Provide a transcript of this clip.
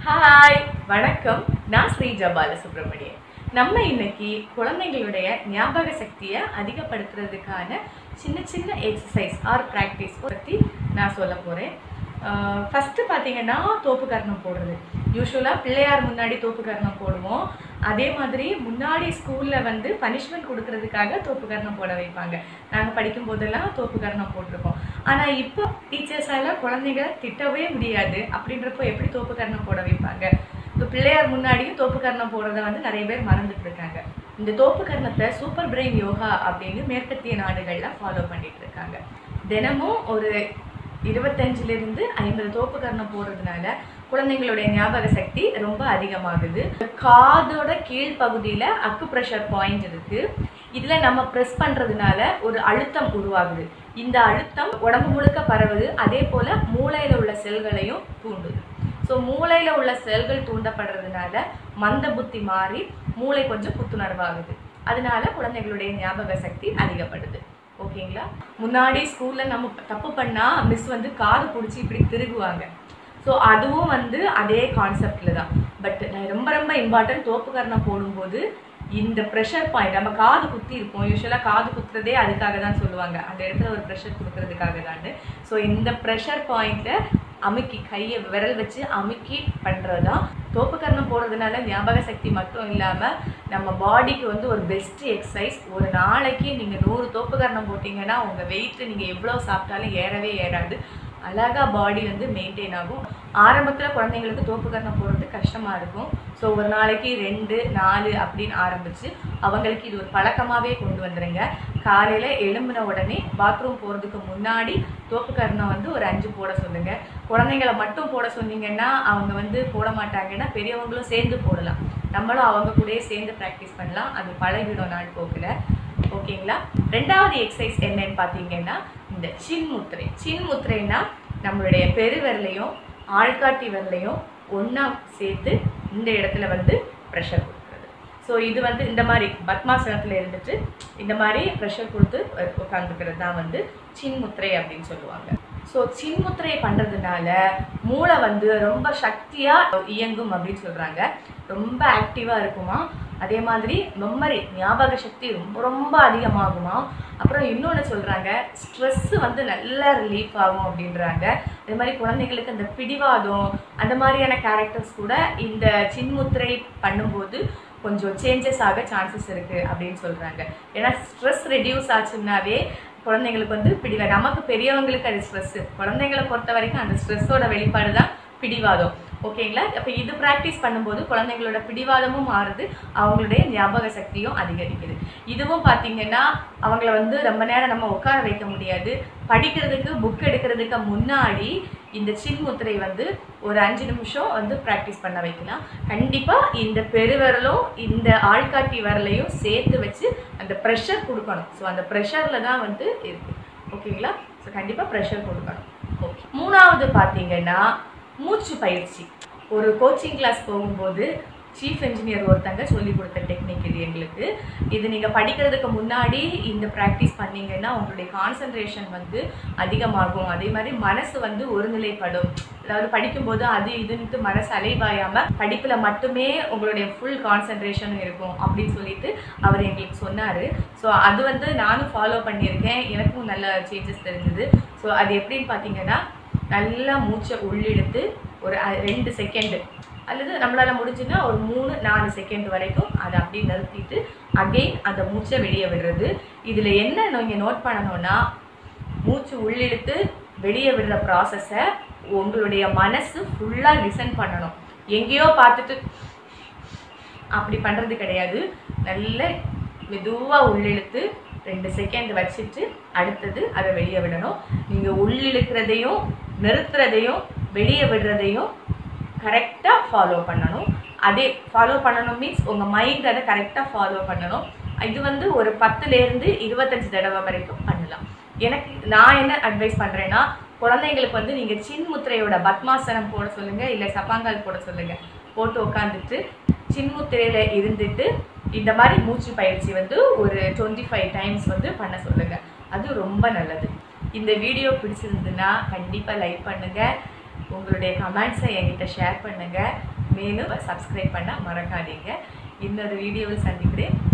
hi வணக்கம் நான் ஸ்ரீஜா பாலசுப்ரமணியன் நம்ம இன்னைக்கு குழந்தைங்களுடைய ஞாபக சக்தியை அதிகப்படுத்துறதுக்கான சின்ன சின்ன எக்ஸசைஸ் ஆர் ப்ராக்டிஸ் பற்றி நான் சொல்ல போகிறேன் ஃபஸ்ட்டு பார்த்தீங்கன்னா தோப்பு கர்ணம் போடுறது யூஸ்வலாக பிள்ளையார் முன்னாடி தோப்பு கர்ணம் போடுவோம் அதே மாதிரி முன்னாடி ஸ்கூலில் வந்து பனிஷ்மெண்ட் கொடுக்கறதுக்காக தோப்பு கர்ணம் போட வைப்பாங்க நாங்கள் படிக்கும் போதெல்லாம் தோப்பு கர்ணம் போட்டிருக்கோம் ஆனால் இப்போ டீச்சர்ஸால குழந்தைங்க திட்டவே முடியாது அப்படின்றப்போ எப்படி தோப்பு கர்ணம் போட வைப்பாங்க இப்போ பிள்ளையார் முன்னாடியும் தோப்பு கர்ணம் போடுறத வந்து நிறைய பேர் மறந்துட்டு இருக்காங்க இந்த தோப்பு கர்ணத்தை சூப்பர் பிரெயின் யோகா அப்படின்னு மேற்கத்திய நாடுகள்ல ஃபாலோ பண்ணிட்டு இருக்காங்க தினமும் ஒரு இருபத்தஞ்சிலிருந்து ஐம்பது தோப்பு கர்ணம் போடுறதுனால குழந்தைங்களுடைய ஞாபக சக்தி ரொம்ப அதிகமாகுது காதோட கீழ் பகுதியில அக்கு ப்ரெஷர் பாயிண்ட் இருக்கு இதுல நம்ம ப்ரெஸ் பண்றதுனால ஒரு அழுத்தம் உருவாகுது இந்த அழுத்தம் உடம்பு முழுக்க பரவுது அதே போல மூளையில உள்ள செல்களையும் தூண்டுது ஸோ மூளையில உள்ள செல்கள் தூண்டப்படுறதுனால மந்த புத்தி மாறி மூளை கொஞ்சம் புத்துணர்வாகுது அதனால குழந்தைகளுடைய ஞாபக சக்தி அதிகப்படுது ஓகேங்களா முன்னாடி ஸ்கூல்ல நம்ம தப்பு பண்ணா மிஸ் வந்து காது பிடிச்சி இப்படி திருகுவாங்க ஸோ அதுவும் வந்து அதே கான்செப்ட்ல தான் பட் ரொம்ப ரொம்ப இம்பார்ட்டன்ட் தோப்புக்கரணம் போடும்போது இந்த ப்ரெஷர் பாயிண்ட் நம்ம காது குத்தி இருப்போம் யூஸ்வலாக காது குத்துறதே அதுக்காக தான் சொல்லுவாங்க அந்த இடத்துல ஒரு ப்ரெஷர் கொடுக்கறதுக்காக தான் ஸோ இந்த ப்ரெஷர் பாயிண்ட்டை அமுக்கி கையை விரல் வச்சு அமுக்கி பண்ணுறது தான் தோப்புக்கரணம் போடுறதுனால ஞாபக சக்தி மட்டும் இல்லாமல் நம்ம பாடிக்கு வந்து ஒரு பெஸ்ட் எக்ஸசைஸ் ஒரு நாளைக்கு நீங்கள் நூறு தோப்புக்கரணம் போட்டிங்கன்னா உங்கள் வெயிட் நீங்கள் எவ்வளோ சாப்பிட்டாலும் ஏறவே ஏறாது அழகாக பாடி வந்து மெயின்டைன் ஆகும் ஆரம்பத்தில் குழந்தைங்களுக்கு தோப்புக்கரணம் போடுறது கஷ்டமாக இருக்கும் ஸோ ஒரு நாளைக்கு ரெண்டு நாலு அப்படின்னு ஆரம்பித்து அவங்களுக்கு இது ஒரு பழக்கமாகவே கொண்டு வந்துடுங்க காலையில் எழும்பின உடனே பாத்ரூம் போகிறதுக்கு முன்னாடி தோப்புக்கரணம் வந்து ஒரு அஞ்சு போட சொல்லுங்கள் குழந்தைங்களை மட்டும் போட சொன்னீங்கன்னா அவங்க வந்து போட மாட்டாங்கன்னா பெரியவங்களும் சேர்ந்து போடலாம் நம்மளும் அவங்க கூடயே சேர்ந்து ப்ராக்டிஸ் பண்ணலாம் அது பழகிடும் நாள் போக்கில் ஓகேங்களா ரெண்டாவது எக்ஸசைஸ் என்னன்னு பார்த்தீங்கன்னா இந்த சின் முத்திரை சின் முத்திரைனா நம்மளுடைய பெருவிரலையும் ஆள்காட்டி விரலையும் ஒன்றா சேர்த்து இந்த இடத்துல வந்து ப்ரெஷர் கொடுக்குறது ஸோ இது வந்து இந்த மாதிரி பத்மாசனத்தில் இருந்துட்டு இந்த மாதிரி ப்ரெஷர் கொடுத்து உட்காந்துக்கிறது தான் வந்து சின்முத்திரை அப்படின்னு சொல்லுவாங்க ஸோ சின்முத்திரை பண்ணுறதுனால மூளை வந்து ரொம்ப சக்தியாக இயங்கும் அப்படின்னு சொல்கிறாங்க ரொம்ப ஆக்டிவாக இருக்குமா அதே மாதிரி மெமரி ஞாபக சக்தி ரொம்ப ரொம்ப அதிகமாகுமா அப்புறம் இன்னொன்று சொல்கிறாங்க ஸ்ட்ரெஸ்ஸு வந்து நல்லா ரிலீஃப் ஆகும் அப்படின்றாங்க அதே மாதிரி குழந்தைங்களுக்கு அந்த பிடிவாதம் அந்த மாதிரியான கேரக்டர்ஸ் கூட இந்த சின்முத்திரை பண்ணும்போது கொஞ்சம் சேஞ்சஸ் ஆக சான்சஸ் இருக்குது அப்படின்னு சொல்கிறாங்க ஏன்னா ஸ்ட்ரெஸ் ரெடியூஸ் ஆச்சுன்னாவே குழந்தைங்களுக்கு வந்து பிடிவா நமக்கு பெரியவங்களுக்கு அது ஸ்ட்ரெஸ்ஸு குழந்தைங்களை பொறுத்த வரைக்கும் அந்த ஸ்ட்ரெஸ்ஸோட வெளிப்பாடு தான் பிடிவாதம் ஓகேங்களா அப்போ இது ப்ராக்டிஸ் பண்ணும்போது குழந்தைங்களோட பிடிவாதமும் மாறுது அவங்களுடைய ஞாபக சக்தியும் அதிகரிக்குது இதுவும் பார்த்தீங்கன்னா அவங்கள வந்து ரொம்ப நேரம் நம்ம உட்கார வைக்க முடியாது படிக்கிறதுக்கு புக் எடுக்கிறதுக்கு முன்னாடி இந்த சின்முத்திரை வந்து ஒரு அஞ்சு நிமிஷம் வந்து ப்ராக்டிஸ் பண்ண வைக்கலாம் கண்டிப்பாக இந்த பெருவிரலும் இந்த ஆள்காட்டி விரலையும் சேர்த்து வச்சு அந்த ப்ரெஷர் கொடுக்கணும் ஸோ அந்த ப்ரெஷரில் தான் வந்து இருக்குது ஓகேங்களா ஸோ கண்டிப்பாக ப்ரெஷர் கொடுக்கணும் ஓகே மூணாவது பார்த்தீங்கன்னா மூச்சு பயிற்சி ஒரு கோச்சிங் கிளாஸ் போகும்போது சீஃப் இன்ஜினியர் ஒருத்தங்க சொல்லி கொடுத்த டெக்னிக் இது எங்களுக்கு இது நீங்கள் படிக்கிறதுக்கு முன்னாடி இந்த ப்ராக்டிஸ் பண்ணீங்கன்னா உங்களுடைய கான்சன்ட்ரேஷன் வந்து அதிகமாகும் அதே மாதிரி மனசு வந்து ஒருநிலைப்படும் அதாவது படிக்கும்போது அது இதுன்ட்டு மனசு அலைவாயாமல் படிப்பில் மட்டுமே உங்களுடைய ஃபுல் கான்சன்ட்ரேஷன் இருக்கும் அப்படின்னு சொல்லிட்டு அவர் எங்களுக்கு சொன்னார் ஸோ அது வந்து நானும் ஃபாலோ பண்ணியிருக்கேன் எனக்கும் நல்ல சேஞ்சஸ் தெரிஞ்சது ஸோ அது எப்படின்னு பார்த்தீங்கன்னா நல்லா மூச்சை உள்ளிழுத்து ஒரு ரெண்டு செகண்டு அல்லது நம்மளால் முடிஞ்சுன்னா ஒரு மூணு நாலு செகண்ட் வரைக்கும் அதை அப்படியே நிறுத்திட்டு அகெயின் அந்த மூச்சை வெளியே விடுறது இதில் என்ன நீங்கள் நோட் பண்ணணும்னா மூச்சு உள்ளிழுத்து வெளியே விடுற ப்ராசஸை உங்களுடைய மனசு ஃபுல்லாக லிசன் பண்ணணும் எங்கேயோ பார்த்துட்டு அப்படி பண்ணுறது கிடையாது நல்ல மெதுவாக உள்ளிழுத்து ரெண்டு செகண்ட் வச்சுட்டு அடுத்தது அதை வெளியே விடணும் நீங்கள் உள்ளிழுக்கிறதையும் நிறுத்துறதையும் வெளியே விடுறதையும் கரெக்டாக ஃபாலோ பண்ணணும் அதே ஃபாலோ பண்ணணும் மீன்ஸ் உங்கள் மைண்ட் அதை கரெக்டாக ஃபாலோ பண்ணணும் இது வந்து ஒரு பத்துலேருந்து இருபத்தஞ்சு தடவை வரைக்கும் பண்ணலாம் எனக்கு நான் என்ன அட்வைஸ் பண்ணுறேன்னா குழந்தைங்களுக்கு வந்து நீங்கள் சின்முத்திரையோட பத்மாசனம் போட சொல்லுங்கள் இல்லை சப்பாங்கால் போட சொல்லுங்கள் போட்டு உட்காந்துட்டு சின்முத்திரையில் இருந்துட்டு இந்த மாதிரி மூச்சு பயிற்சி வந்து ஒரு டுவெண்ட்டி ஃபைவ் டைம்ஸ் வந்து பண்ண சொல்லுங்கள் அது ரொம்ப நல்லது இந்த வீடியோ பிடிச்சிருந்துன்னா கண்டிப்பாக லைக் பண்ணுங்கள் உங்களுடைய கமெண்ட்ஸை என்கிட்ட ஷேர் பண்ணுங்கள் மேலும் சப்ஸ்கிரைப் பண்ண மறக்காதீங்க இன்னொரு வீடியோவில் சந்திக்கிறேன்